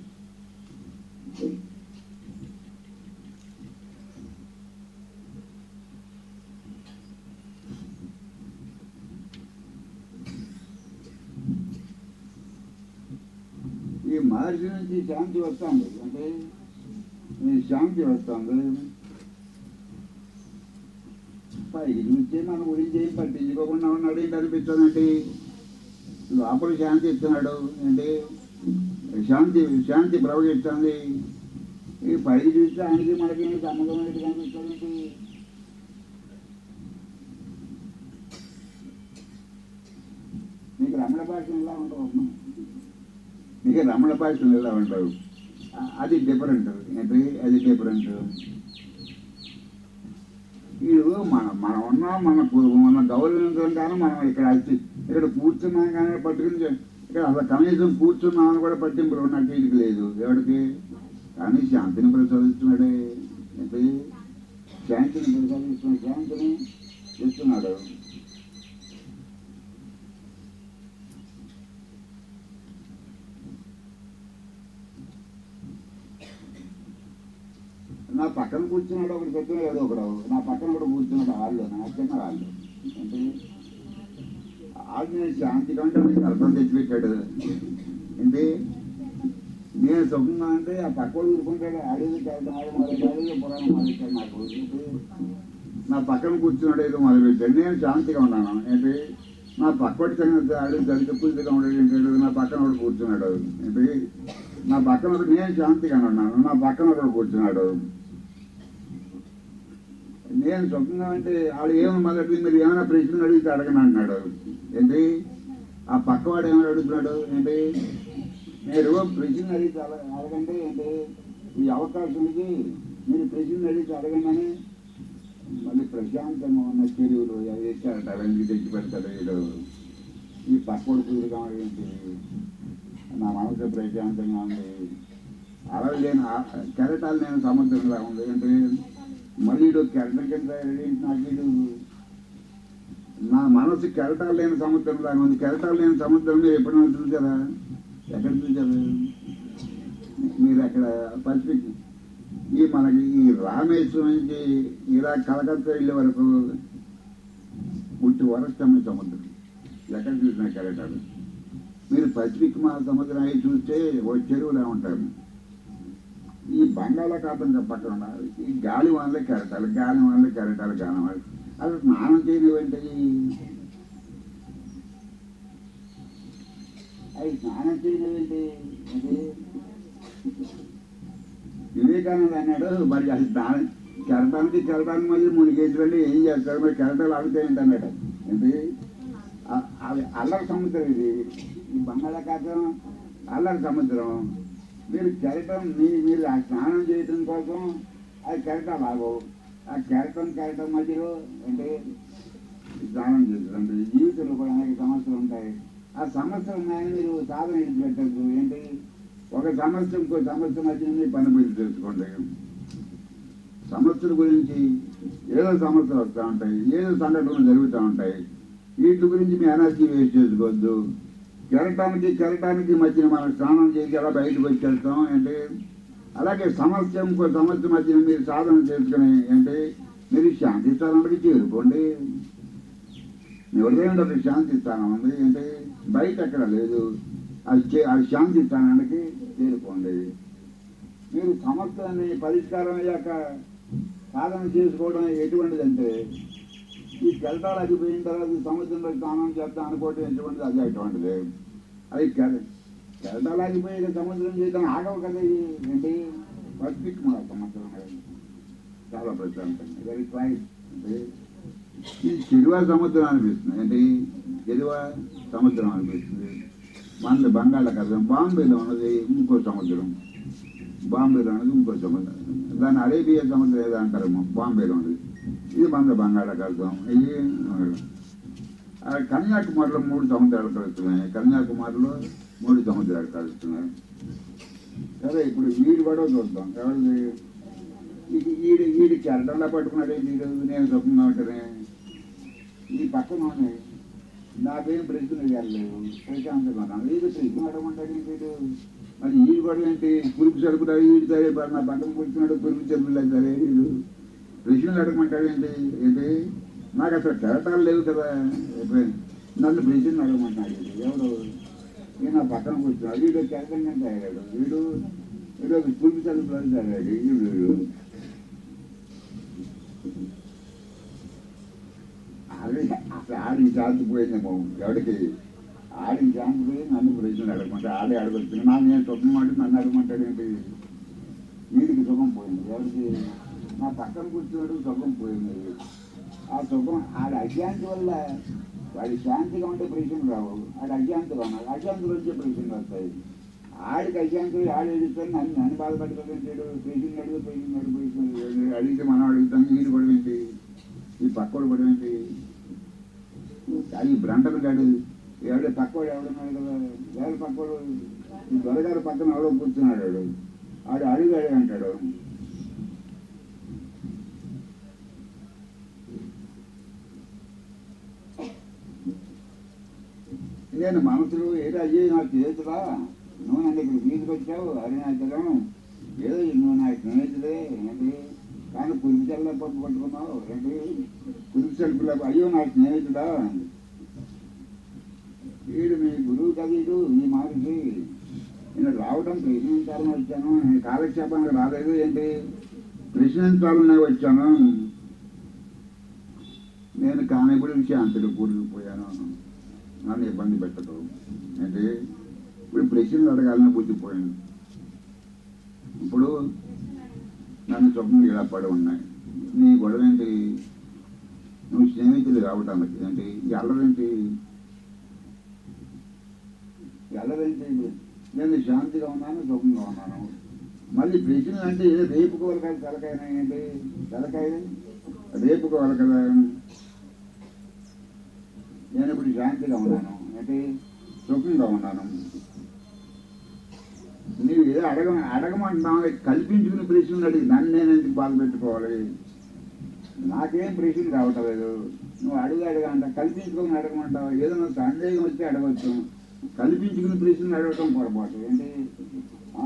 ఈ మహర్షి నుంచి శాంతి వస్తుంది అంటే ఈ శాంతి వస్తుంది పైకి చూస్తే మన గురించి ఏం పట్టించుకోకుండా ఉన్నాడు ఏంటి అనిపిస్తుందండి లోపల శాంతి ఇస్తున్నాడు ఏంటి శాంతి శాంతి ప్రవహిస్తుంది ఈ పైకి చూస్తే ఆయనకి మనకి సంబంధం ఏంటి కనిపిస్తుంది మీకు రమణ భాష ఎలా ఉంటావు మీకు రమణ భాషలు ఎలా ఉంటావు ఆ- అది డిఫరెంట్ ఏంటి అది డిఫరెంట్ వీడు మన మనం ఉన్నాం మన కు- మన గౌరవించడం కానీ మనం ఇక్కడ వచ్చి ఇక్కడ కూర్చున్నాం కానీ పట్టుకుని చే- ఇక్కడ అసలు కనీసం కూర్చున్నామని కూడా పట్టింపులు ఉన్నట్టు ఇది లేదు ఎవరికి కానీ శాంతిని ప్రసాదిస్తున్నాడే ఏంటి శాంతిని ప్రసాదిస్తున్న శాంతిని ఇస్తున్నాడు నా పక్కన కూర్చున్నాడు ఒకటి చెప్పిన లేదు ఒకడు నా పక్కన కూడా కూర్చున్నాడు వాళ్ళు నా చిన్న వాళ్ళు అంటే వాళ్ళు నేను శాంతి కంటే నీకు అర్థం తెచ్చిపెట్టాడు ఏంటి నేను సుఖంగా అంటే ఆ పక్క ఊరుకుంటాడు అడవి కాదు ఆడు మొదలెట్టాడు పురాణం మొదలెట్టాడు నాకు ఏంటి నా పక్కన కూర్చున్నాడు ఏదో మొదలుపెట్టాడు నేను శాంతిగా ఉన్నాను ఏంటి నా పక్కటి సంగతి అడిగి దళిత పూజగా ఉండేది ఏంటాడు నా పక్కన ఒకడు కూర్చున్నాడు ఏంటి నా పక్కన ఒకడు నేను శాంతిగా ఉన్నాను నా పక్కన ఒకడు కూర్చున్నాడు నేను సుఖంగా అంటే ఆడు ఏమని మొదటి మీరు ఏమైనా ప్రశ్నలు అడిగితే అడగను అన్నాడు ఏంటి ఆ పక్కవాడు ఏమైనా అడుగుతున్నాడు ఏంటి మీరు ప్రశ్న అడిగితే అడగ అడగండి ఏంటి ఈ అవకాశం ఇది మీరు ప్రశ్న అడిగితే అడగండి అని మళ్ళీ ప్రశాంతంగా ఉన్న చెరువులు అవి వేసారట అవన్నీ తెచ్చి పెడతాడు వీడు ఈ పక్కోడు కుదురుగా ఏంటి నా మనసు ప్రశాంతంగా ఉంది అలా లేని ఆ- కెరటాలు నేను సముద్రంలా ఉంది అంటే మళ్ళీ ఇటు కెరటం కింద ఏంటి నాకు ఇటు నా మనసు కెరటాలు లేని సముద్రంలా ఉంది కెరటాలు లేని సముద్రం మీరు ఎప్పుడైనా చూసారా ఎక్కడ చూసారు మీరు అక్కడ పసిఫిక్ ఈ మనకి ఈ రామేశ్వరం నుంచి ఇలా కలకత్తా వెళ్ళే వరకు పుట్టి వరష్టమైన సముద్రం ఎక్కడ చూసినా కెరటాలు మీరు పసిఫిక్ మహాసముద్రం అవి చూస్తే ఓ చెరువులా ఉంటారు ఈ బంగాళాఖాతం పక్కన ఉన్న ఈ గాలి వనలే కెరటాలు గాలి వనలే కెరటాలు కానవాలి అసలు స్నానం చేయనివంటే అవి స్నానం చేయనివంటే అది వివేకానంద అన్నాడు మరి అది స్నానం కెరటానికి కెరటానికి మళ్ళీ మునిగేసి వెళ్ళి ఏం చేస్తారు మరి కెరటాలు ఆగుతాయండి అన్నాడు ఏంటి ఆ- అవి అల్లరి సముద్రం ఇది ఈ బంగాళాఖాతం అల్లరి సముద్రం మీరు కెరటం మీ మీరు ఆ స్నానం చేయడం కోసం అది కెరటం లాగవు ఆ కెరటం కెరటం మధ్యలో అంటే స్నానం చేస్తుంది జీవితంలో కూడా అనేక సమస్యలు ఉంటాయి ఆ సమస్యలు ఉన్నాయని మీరు సాధన విడిచిపెట్టద్దు ఏంటి ఒక సమస్య ఇంకో సమస్య మధ్య మీ పని మీరు తెలుసుకోండి సమస్యల గురించి ఏదో సమస్యలు వస్తూ ఉంటాయి ఏదో సంఘటనలు జరుగుతూ ఉంటాయి వీటి గురించి మీ ఎనర్జీ వేస్ట్ చేసుకోవద్దు కెరటానికి కెరటానికి మధ్యన మనం స్నానం చేసి ఎలా బయటకు వచ్చేస్తాం అంటే అలాగే సమస్య ఇంకో సమస్య మధ్యన మీరు సాధన చేసుకుని అంటే మీరు శాంతి స్థానానికి చేరుకోండి మీ హృదయంలో ఒక శాంతి స్థానం ఉంది అంటే బయట ఎక్కడ లేదు అది చే- అది శాంతి స్థానానికి చేరుకోండి మీరు సమస్యని పరిష్కారం అయ్యాక సాధన చేసుకోవడం ఎటువంటిదంటే ఈ కెరటాలు అగిపోయిన తర్వాత ఈ సముద్రంలో స్నానం చేద్దాం అనుకోవటం ఎటువంటిది అది అటువంటిది అది కెర- కెరటాలు ఆగిపోయి సముద్రం చేయడం ఆగవు కదా ఇది ఏంటి పసిఫిక్ మన సముద్రం అది. చాలా ప్రశాంతంగా వెరీ క్వైట్ అంటే ఇది చెరువ సముద్రం అనిపిస్తుంది ఏంటి చెరువ సముద్రం అనిపిస్తుంది మన బంగాళాఖాతం బాంబేలో ఉన్నది ఇంకో సముద్రం బాంబేలో ఉన్నది ఇంకో సముద్రం దాన్ని అరేబియా సముద్రం ఏదో అంటారేమో బాంబేలో ఉన్నది ఇది మన బంగాళాఖాతం ఇది ఆ కన్యాకుమారిలో మూడు సముద్రాలు కలుస్తున్నాయి కన్యాకుమారిలో మూడు సముద్రాలు కలుస్తున్నాయి సరే ఇప్పుడు వీడు కూడా చూద్దాం ఎవరిది ఇది ఈడు ఈడు కెరటంలా పట్టుకున్నాడు వీడు నేను స్వప్నంగా ఉంటానే ఈ పక్కన ఉన్నాయి నాకేం ప్రశ్న వెళ్ళలేవు ప్రశాంతంగా ఉన్నాను వీడు ప్రశ్న అడగమంటాడు ఏంటి వీడు మరి వీడు కూడా ఏంటి పురుగు సరుకుతాడు వీడు సరే మరి నా పక్కన కూర్చున్నాడు పురుగు చెరుపులేదు సరే వీడు ప్రశ్నలు అడగమంటాడు ఏంటి ఏంటి నాకు అసలు కెరటాలు లేవు కదా ఎప్పుడైనా నన్ను ప్రశ్నలు అడగమంటున్నాడు వీడు. ఎవడు నేను నా పక్కన కూర్చున్నాడు వీడు కెరటంగా తయారాడు వీడు వీడు ఒక పురుగు సరుకులు తయారాడు వీడు వీడు అది అసలు ఆడికి శాంతి పోయిందేమో ఎవడికి ఆడికి శాంతి పోయి నన్ను ప్రశ్నలు అడగమంటే ఆడే అడగొచ్చు నాకు నేను సుఖం అంటే నన్ను అడగమంటాడు ఏంటి వీడికి సుఖం పోయింది ఎవరికి నా పక్కన కూర్చున్నాడు సుఖం పోయింది ఆ సుఖం ఆడి అశాంతి వల్ల వాడి శాంతిగా ఉంటే ప్రశ్నలు రావు ఆడి అశాంతిగా ఉన్నాడు అశాంతిలో వచ్చే ప్రశ్నలు వస్తాయి ఆడికి అశాంతి ఆడు ఎడుస్తాను నన్ను నన్ను బాధపడుతుంటాడు ప్రశ్నలు అడుగు ప్రశ్నలు అడుగు ప్రశ్నలు అడిగితే మనం అడుగుతాం వీడు కూడా ఏంటి ఈ పక్కోడు కూడా ఏంటి అది బ్రంటలు గాడు ఎవడే పక్కోడు ఎవడున్నాడు కదా ఎవరు పక్కోడు ఈ దొరగారు పక్కన ఎవడో కూర్చున్నాడు వాడు ఆడు అడిగాడు అంటాడు నేను మనసులో ఏదో అయ్యే నాకు చేతురా నువ్వు నన్ను ఇక్కడ తీసుకొచ్చావు అరుణాచలం ఏదో నువ్వు నా స్నేహితుడే ఏంటి కానీ పురుగు చెల్ల పప్పు పట్టుకున్నావు ఏంటి పురుగు సెల్పుల అయ్యో నా స్నేహితుడా వీడు మీ గురువు కదా వీడు ఈ మాటకి నేను రావడం ప్రశ్నించాలని వచ్చాను నేను కాలక్షేపానికి రాలేదు ఏంటి ప్రశ్నించాలని వచ్చాను నేను కానిప్పుడు శాంతులు కూరుకుపోయాను నన్ను ఇబ్బంది పెట్టదు ఏంటి ఇప్పుడు ప్రశ్నలు అడగాలని బుద్ధిపోయాను ఇప్పుడు నన్ను స్వప్నం ఇలా పడి ఉన్నాయి నీ గొడవ ఏంటి నువ్వు స్నేహితులు రావటానికి ఏంటి ఈ అల్లరేంటి ఈ అల్లరేంటి నేను శాంతిగా ఉన్నాను సుఖంగా ఉన్నాను మళ్ళీ ప్రశ్నలు అంటే ఏదో రేపుకోవాలి కదా తలకాయ ఏంటి తలకాయ రేపుకోవాలి కదా నేను ఇప్పుడు శాంతిగా ఉన్నాను అంటే సుఖంగా ఉన్నాను నీవు ఏదో అడగ అడగమంటున్నావు కల్పించుకుని ప్రశ్నలు అడిగి నన్ను నేను ఎందుకు బాధ పెట్టుకోవాలి నాకేం ప్రశ్నలు రావటం లేదు నువ్వు అడుగు అడగ అంట కల్పించుకొని అడగమంటావు ఏదైనా సందేహం వస్తే అడగచ్చు కల్పించుకుని ప్రశ్నలు అడగటం పొరపాటు ఏంటి ఆ?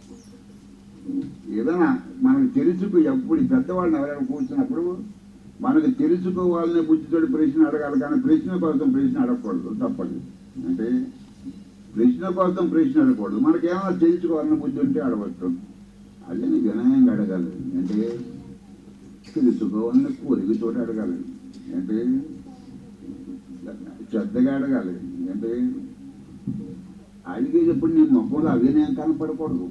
ఏదైనా మనకు తెలుసుకు ఎప్పుడు ఈ పెద్దవాళ్ళని ఎవరైనా కూర్చున్నప్పుడు మనకు తెలుసుకోవాలనే బుద్ధితోటి ప్రశ్న అడగాలి కానీ ప్రశ్న కోసం ప్రశ్న అడగకూడదు తప్పదు అంటే ప్రశ్న కోసం ప్రశ్న అడగకూడదు మనకేమైనా తెలుసుకోవాలన్న బుద్ధి ఉంటే అడగచ్చు అదే నీ వినయంగా అడగాలి అంటే తెలుసుకోవాలని కోరికతోటి అడగాలి అంటే శ్రద్ధగా అడగాలి అంటే అడిగేటప్పుడు నీ ముఖంలో అవినయం కనపడకూడదు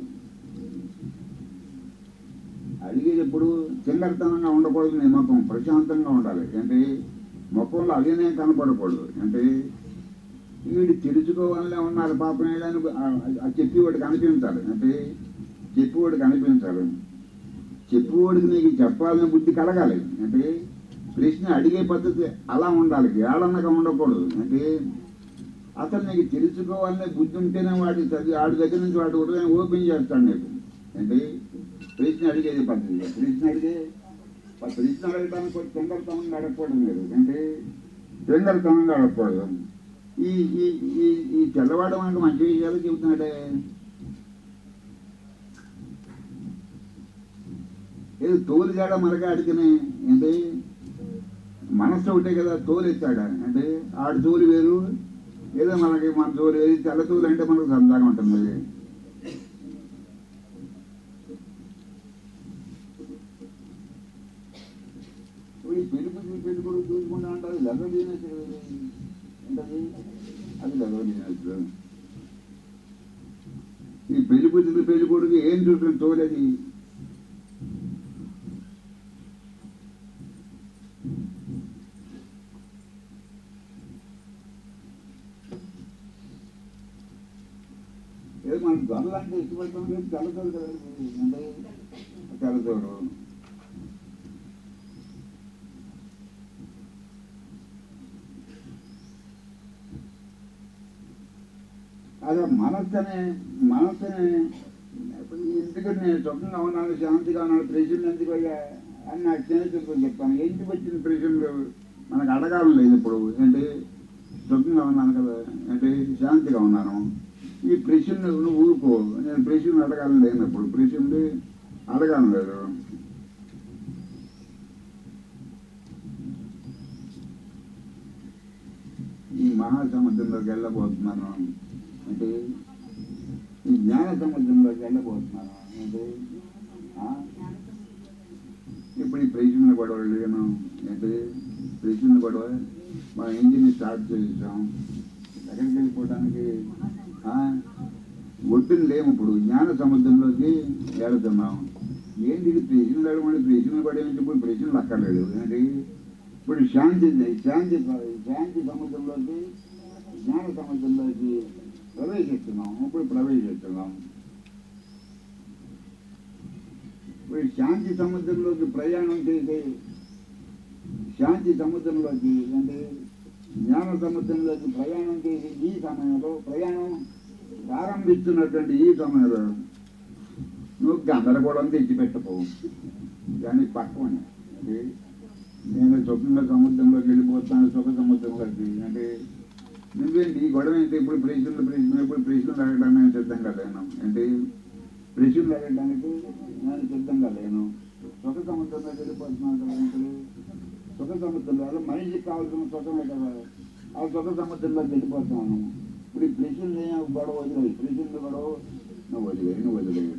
అడిగేటప్పుడు చింగర్తనంగా ఉండకూడదు నీ ముఖం ప్రశాంతంగా ఉండాలి అంటే ముఖంలో అవినయం కనపడకూడదు అంటే వీడు తెలుసుకోవాలనే ఉన్నారు పాపం ఏదని చెప్పేవాడికి అనిపించాలి అంటే చెప్పేవాడికి అనిపించాలి చెప్పేవాడికి నీకు చెప్పాలని బుద్ధి కలగాలి అంటే ప్రశ్న అడిగే పద్ధతి అలా ఉండాలి ఏళనగా ఉండకూడదు అంటే అసలు నీకు తెలుసుకోవాలనే బుద్ధి ఉంటేనే వాడి చదివి వాడి దగ్గర నుంచి వాడి ఉదయం ఓపెన్ చేస్తాడు నీకు అంటే ప్రశ్న అడిగేది పద్ధతి ప్రశ్న అడిగే ప్రశ్న అడగడానికి ఒక తొందరతనంగా అడగకూడదు మీరు అంటే తొందరతనంగా అడగకూడదు ఈ ఈ ఈ ఈ తెల్లవాడు మనకు మంచి విషయాలు చెబుతున్నాడే ఏది తోలు జాడ మనగా అడిగిన ఏంటి మనస్సు ఒకటే కదా తోలు ఎత్తాడా అంటే ఆడు తోలు వేరు ఏదో మనకి మన తోలు వేరు తెల్ల తోలు అంటే మనకు సరదాగా ఉంటుంది ఇప్పుడు ఈ పెళ్లి కూతురు పెళ్లి కొడుకు చూసుకుంటా అంటారు లెక్క బిజినెస్ ఏంటది అది లెక్క బిజినెస్ ఈ పెళ్లి కూతురు పెళ్లి కొడుకు ఏం చూసుకుని తోలేది ఏదో మనకు దొరలు అంటే ఇష్టపడతాం లేదు తెల్లతోడు కదా అంటే తెల్లతోడు అదే మనస్సునే మనస్సునే ఇప్పుడు ఎందుకంటే నేను స్వప్నంగా ఉన్నాను శాంతిగా ఉన్నాను ప్రెషర్లు ఎందుకు అయ్యా అని నా స్నేహితులతో చెప్తాను ఎందుకు వచ్చిన ప్రెషర్లు మనకు అడగాలని లేదు ఇప్పుడు ఏంటి స్వప్నంగా ఉన్నాను కదా అంటే శాంతిగా ఉన్నాను ఈ ప్రశ్న నువ్వు ఊరుకో నేను ప్రశ్న అడగాలని లేనప్పుడు ప్రశ్నలు అడగాలని లేదు ఈ మహాసముద్రంలోకి వెళ్ళబోతున్నాను అంటే ఈ జ్ఞాన సముద్రంలోకి వెళ్ళబోతున్నాను అంటే ఆ? ఇప్పుడు ఈ ప్రశ్న గొడవ లేను అంటే ప్రశ్న గొడవ మా ఇంజిన్ స్టార్ట్ చేసాం ఎక్కడికి వెళ్ళిపోవడానికి ఆ? ఒడ్డున లేము ఇప్పుడు జ్ఞాన సముద్రంలోకి వెళుతున్నాం ఏంటి ఇది ప్రశ్నలు అడగమని ప్రశ్నలు పడేమిటి ఇప్పుడు ప్రశ్నలు అక్కర్లేదు ఏంటి ఇప్పుడు శాంతి ఉంది. శాంతి శాంతి సముద్రంలోకి జ్ఞాన సముద్రంలోకి ప్రవేశిస్తున్నాం ఇప్పుడు ప్రవేశిస్తున్నాం ఇప్పుడు శాంతి సముద్రంలోకి ప్రయాణం చేసే శాంతి సముద్రంలోకి అంటే జ్ఞాన సముద్రంలోకి ప్రయాణం చేసే ఈ సమయంలో ప్రయాణం ప్రారంభిస్తున్నటువంటి ఈ సమయంలో నువ్వు గందరగోళం తెచ్చిపెట్టపోవు కానీ పక్కన అంటే నేను స్వప్నంగా సముద్రంలోకి వెళ్ళిపోతాను సుఖ సముద్రంలోకి అంటే నువ్వేంటి ఈ గొడవ ఏంటి ఇప్పుడు ప్రశ్నలు ప్రశ్న ఇప్పుడు ప్రశ్నలు అడగడానికి నేను సిద్ధంగా లేను అంటే ప్రశ్నలు అడగడానికి నేను సిద్ధంగా లేను సుఖ సముద్రంలోకి వెళ్ళిపోతున్నాను కదా ఇప్పుడు సుఖ సముద్రంలో మనిషికి కావాల్సిన సుఖమే కదా ఆ సుఖ సముద్రంలోకి వెళ్ళిపోతున్నాను ఇప్పుడు ఈ ప్రశ్నలు ఏం గొడవ వదిలేయి ప్రశ్నలు గొడవ నువ్వు వదిలేయి నువ్వు వదిలేయి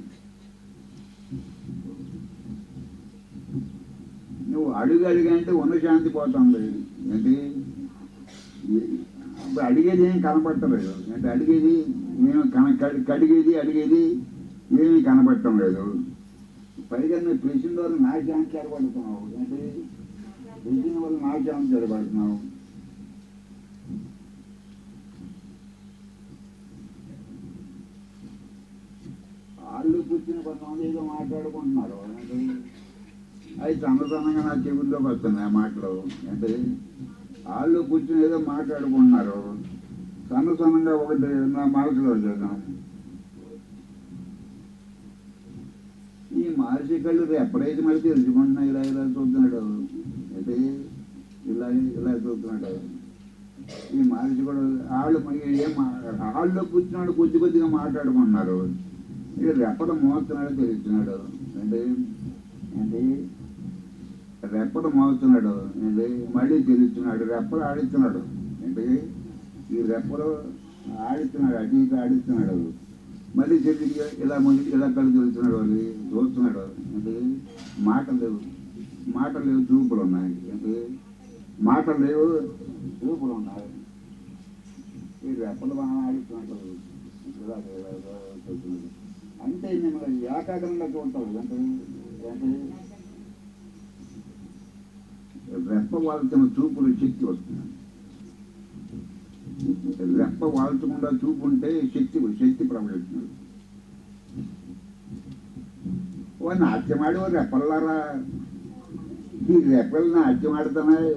నువ్వు అడుగు అడిగా అంటే ఉన్న శాంతి పోతుంది ఏంటి ఇప్పుడు అడిగేది ఏం కనపడతలేదు అంటే అడిగేది నేను కన కడి- కడిగేది అడిగేది ఏమీ కనపడటం లేదు పైగా నువ్వు పిలిచిన వాళ్ళు నా ఛాన్స్ చెడబడుతున్నావు ఏంటి పిలిచిన వాళ్ళు నా ఛాన్స్ చెడబడుతున్నావు వాళ్ళు కూర్చుని కొంతమంది ఏదో మాట్లాడుకుంటున్నారు ఏంటి అవి సన్నసన్నంగా నా చెవుల్లోకి వస్తున్నాయి ఆ మాటలు అంటే వాళ్ళు కూర్చుని ఏదో మాట్లాడుకుంటున్నారు సన్న సన్నంగా ఒకటి నా మనసులో చూద్దాం ఈ మహర్షి కళ్ళు ఎప్పుడైతే మరి తెలుసుకుంటున్నా ఇలా ఇలా చూస్తున్నాడు అంటే ఇలా ఇలా చూస్తున్నాడు ఈ మహర్షి కూడా వాళ్ళు మరి ఏం మా- వాళ్ళు కూర్చున్నాడు కొద్ది కొద్దిగా మాట్లాడుకుంటున్నారు ఇక రెప్పడ మోస్తున్నాడు తెలుస్తున్నాడు అంటే ఏంటి రెప్పడు మోగుతున్నాడు ఏంటి మళ్ళీ తెలుస్తున్నాడు రెప్పలు ఆడిస్తున్నాడు ఏంటి ఈ రెప్పలు ఆడిస్తున్నాడు అటు ఇటు ఆడిస్తున్నాడు మళ్ళీ తిరిగి ఇలా ముందు ఇలా కళ్ళు తెలుస్తున్నాడు వాళ్ళు చూస్తున్నాడు ఏంటి మాటలు లేవు మాటలు లేవు చూపులు ఉన్నాయి ఏంటి మాటలు లేవు చూపులు ఉన్నాయి ఈ రెప్పలు బాగా ఆడిస్తున్నాడు ఇలా ఇలా ఇలా చూస్తున్నాడు అంటే మిమ్మల్ని ఏకాగ్రంగా చూడతాడు అంటే ఏంటి రెప్ప వాళ్తున్న చూపులు శక్తి వస్తుంది రెప్ప వాల్చకుండా చూపు ఉంటే శక్తి శక్తి ప్రవహిస్తుంది ఓ నాట్యమాడి ఓ రెప్పలారా ఈ రెప్పలు నాట్యం ఆడుతున్నాయి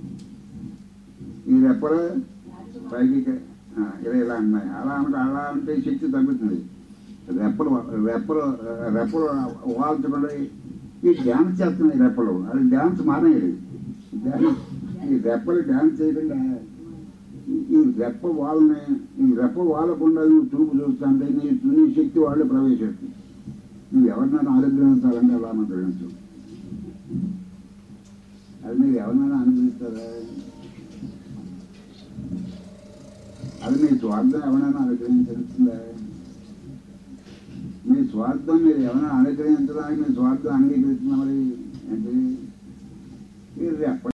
ఈ రెప్పలు పైకి ఆ, ఇలా ఇలా అన్నాయి అలా అంటే అలా అంటే శక్తి తగ్గుతుంది రెప్పలు రెప్పలు రెప్పలు వాల్చకుండా ఈ డ్యాన్స్ చేస్తున్నాయి రెప్పలు అది డ్యాన్స్ మానేది డ్యాన్స్ ఈ రెప్పలు డ్యాన్స్ చేయకుండా ఈ- ఈ రెప్ప వాళ్ళని ఈ రెప్ప వాళ్ళకుండా నువ్వు చూపు చూస్తుంటే నీ నీ శక్తి వాళ్ళు ప్రవేశిస్తుంది నువ్వు ఎవరినైనా అనుగ్రహించాలంటే అలా అనుగ్రహించు అది మీరు ఎవరినైనా అనుగ్రహిస్తారా అది మీ స్వార్థం ఎవరైనా అనుగ్రహించస్తుందా మీ స్వార్థం మీరు ఎవరైనా అనుగ్రహించడానికి మీ స్వార్థం అంగీకరిస్తున్నా మరి ఏంటి